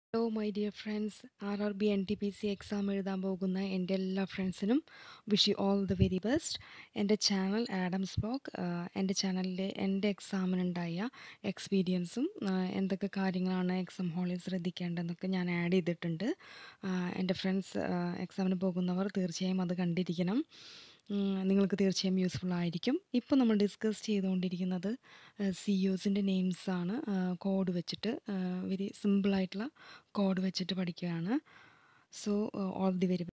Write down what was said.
hello my dear friends R R B N T P C exam എഴുതാൻ പോകുന്ന എൻ്റെ എല്ലാ ഫ്രണ്ട്സിനും wish you all the very best എൻ്റെ ചാനൽ ആഡംസ് ബ്ലോഗ് എൻ്റെ ചാനലിലെ എൻ്റെ എക്സാമിനുണ്ടായ എക്സ്പീരിയൻസും എന്തൊക്കെ കാര്യങ്ങളാണ് എക്സാം ഹാളിൽ ശ്രദ്ധിക്കേണ്ടതെന്നൊക്കെ ഞാൻ ആഡ് ചെയ്തിട്ടുണ്ട് എൻ്റെ ഫ്രണ്ട്സ് എക്സാമിന് പോകുന്നവർ തീർച്ചയായും അത് കണ്ടിരിക്കണം നിങ്ങൾക്ക് തീർച്ചയായും യൂസ്ഫുൾ ആയിരിക്കും ഇപ്പോൾ നമ്മൾ ഡിസ്കസ് ചെയ്തുകൊണ്ടിരിക്കുന്നത് സി ഒസിൻ്റെ നെയിംസാണ് കോഡ് വെച്ചിട്ട് വെരി സിമ്പിളായിട്ടുള്ള കോഡ് വെച്ചിട്ട് പഠിക്കുകയാണ് സോ ഓൾ ദി വെരി